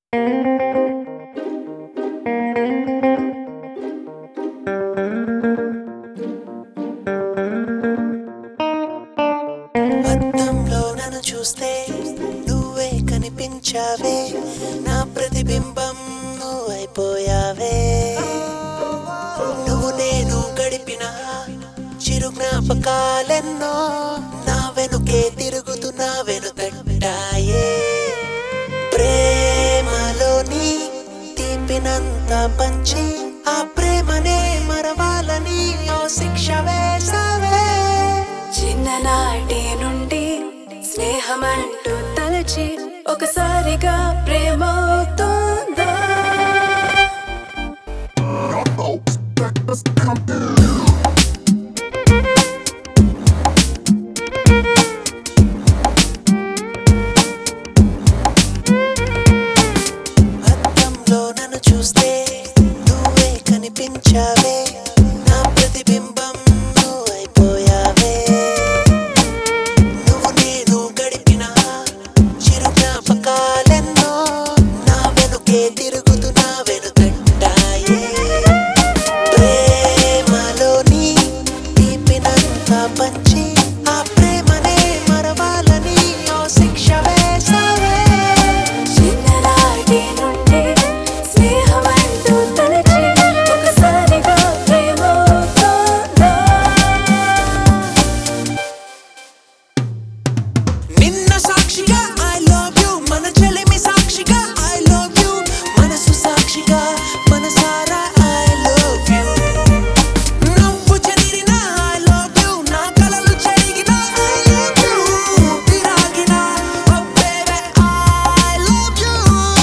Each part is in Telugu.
అద్దంలో నన్ను చూస్తే నువ్వే కనిపించావే నా ప్రతిబింబం నువ్వైపోయావే నువ్వు నేను గడిపిన చిరు జ్ఞాపకాలెన్నో నా వెనుకే తిరుగుతూ నా వెనుతట్టాయే ప్రేమలోని తీపినంత పంచి ఆ ప్రేమనే మరవాలని ఓ శిక్ష వేసావే చిన్ననాటి నుండి స్నేహమంటూ తలచి ఒకసారిగా ప్రేమ అవుతుందా అద్దంలో నన్ను చూస్తే నువ్వే కనిపించావే నా ప్రతిబింబం నువ్వైపోయావే నువ్వు నేను గడిపిన చిరు జ్ఞాపకాలెన్నో నా వెనుకే తిరుగుతూ నా వెనుకట్టాయే ప్రేమలోని తీపినంత పంచి ఆ ప్రేమనే మరవాలని ఓ శిక్ష వేసావే చిన్ననాటి నుండి స్నేహమంటూ తలచి ఒకసారిగా ప్రేమ అవుతుందా నిన్న సాక్షిగా ఐ లవ్ యు మన చెలిమి సాక్షిగా ఐ లవ్ యు మనసు సాక్షిగా మనసారా ఐ లవ్ యు నవ్వు చెదిరిన ఐ లవ్ యు నా కలలు చెరిగిన ఐ లవ్ యు తిరాగిన oh baby I love you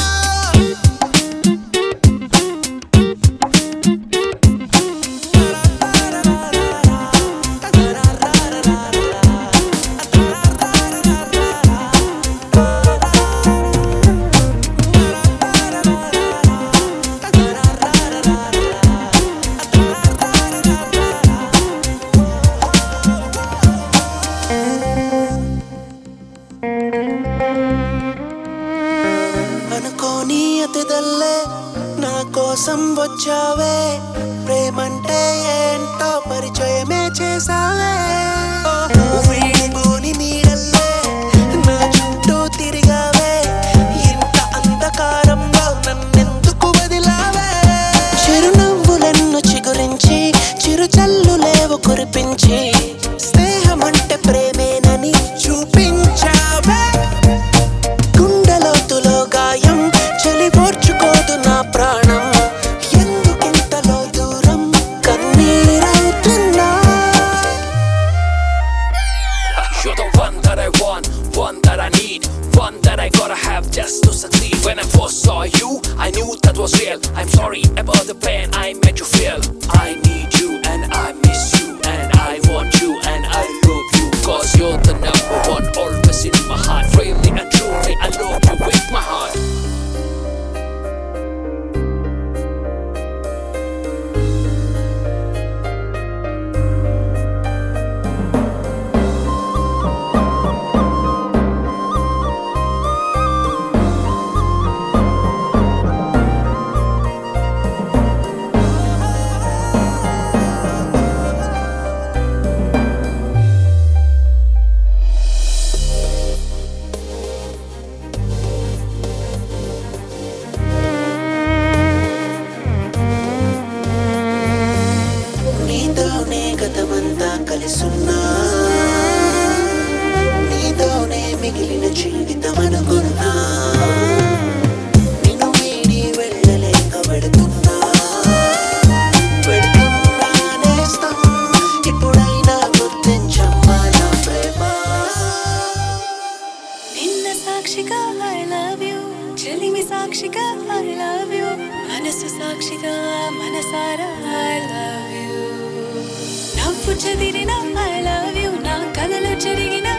అనుకోని అతిదల్లే నా కోసం వచ్చావే ప్రేమంటే ఏంటో పరిచయమే చేసావే వీడిపోని నీడల్లే నా చుట్టూ తిరిగావే ఇంత అంధకారంలో నన్నెందుకు వదిలావే చిరునవ్వులెన్ను చిగురించి చిరు చల్లులేవు కురిపించి స్నేహమంటే ప్రేమేనని చూపించావే గుండెలోతులో గాయం చలి పోర్చుకోదు నా ప్రాణం ఎందుకింతలో దూరం కన్నీరవుతున్నా You're the one that I want, one that I need, one that I gotta have just to succeed. When I first saw you, I knew that was real. I'm sorry about the pain I made you feel. I need you and I miss you and I want you and I love you. Cause you're the number one, always in my heart. Really and truly, I love you with my heart. నీతోనే గతమంతా కలిసున్నా నీతోనే మిగిలిన జీవితం అనుకున్నా నిన్ను వీడి వెళ్ళలేక పెడుతున్నా పెడుతున్నా నేస్తం ఇప్పుడైనా గుర్తించమ్మా నా ప్రేమ నిన్న సాక్షిగా ఐ లవ్ యు చెలిమి సాక్షిగా ఐ లవ్ యు మనసు సాక్షిగా మనసారా ఐ లవ్ యు నవ్వు చెదిరిన ఐ లవ్ యు నా కలలు చెరిగిన